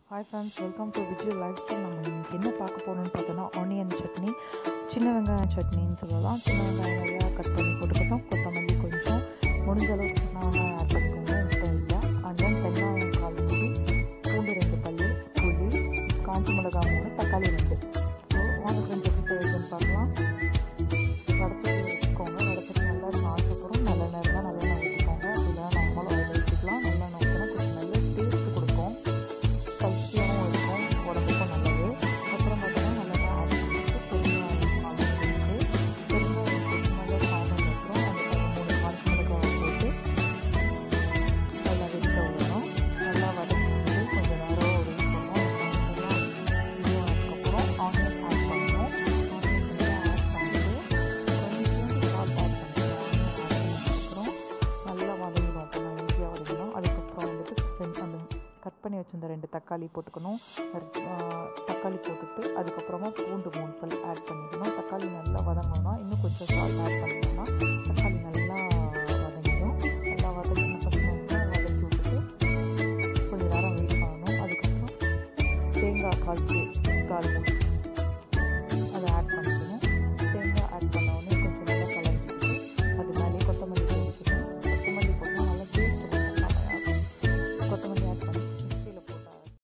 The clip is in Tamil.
hi friends welcome to Vijay lifestyle நம்ம இன்னைக்கு என்ன பார்க்க போகிறோம்னு பார்த்தோன்னா ஆனியன் சட்னி சின்ன வெங்காயம் சட்னின்னு சொல்லலாம் சின்ன வெங்காயம் நிறையா கட் பண்ணி போட்டுக்கிட்டோம் கொத்தமல்லி கொஞ்சம் முடிஞ்ச அளவுக்கு நான் ஆட் பண்ணிக்கோங்க இப்போ இல்லை அண்ட் தென் வெங்காயம் கால் மூடி பூண்டு ரெண்டு பல்லு புளி காஞ்சி மிளகா மூணு தக்காளி ரெண்டு ஸோ வாங்க கொஞ்சம் எப்படி செய்யுதுன்னு பார்க்கலாம் வடச்சட்டி வச்சுக்கோங்க வடச்சட்டி நல்லா காய்ச்சப்புறம் நல்லெண்ணெய் இருந்தால் நல்லெண்ணெய் ஊற்றிக்கோங்க இல்லைனா நார்மல் ஆயில் ஊற்றிக்கலாம் நல்லெண்ணெய் ஊற்றினா கொஞ்சம் நல்ல டேஸ்ட் கொடுக்கும் ஹெல்த்தியாகவும் இருக்கும் உடம்புக்கும் நல்லது அப்புறம் பார்த்தீங்கன்னா நல்லா ஆட் பண்ணிட்டு பெருங்காயம் கால் இருக்குது பெருங்காயம் போட்டு நல்லா சாதம் வைக்கிறோம் அந்த மூணு கால் மிளகாய் போட்டு நல்லா வெடிக்க விடணும் நல்லா வதக்கிட்டு கொஞ்சம் நேரம் வெயிட் பண்ணோம் நல்லா இதுவானதுக்கப்புறம் ஆனியன் ஆட் பண்ணணும் ஆனியன் நல்லா ஆட் பண்ணிட்டு கொஞ்சம் சால்ட் ஆட் பண்ணிக்கலாம் ஆனியன் ஆட் பண்ணதுக்கப்புறம் நல்லா வதங்கிடும் அப்போ ஈஸியாக வதங்கிடும் அதுக்கப்புறம் வந்துட்டு ரெண்டு அந்த கட் பண்ணி வச்சிருந்த ரெண்டு தக்காளி போட்டுக்கணும் தக்காளி போட்டுட்டு அதுக்கப்புறமா பூண்டு மூணு பல் ஆட் பண்ணிக்கணும் தக்காளி நல்லா வதங்கணும்னா இன்னும் கொஞ்சம் சால்ட் ஆட் பண்ணோம்னா தக்காளி நல்லா வதங்கிடும் நல்லா வதங்கினதுக்கப்புறம் வதக்கி விட்டுட்டு கொஞ்சம் நேரம் வெயிட் பண்ணணும் அதுக்கப்புறம் தேங்காய் கால் கால் மூணு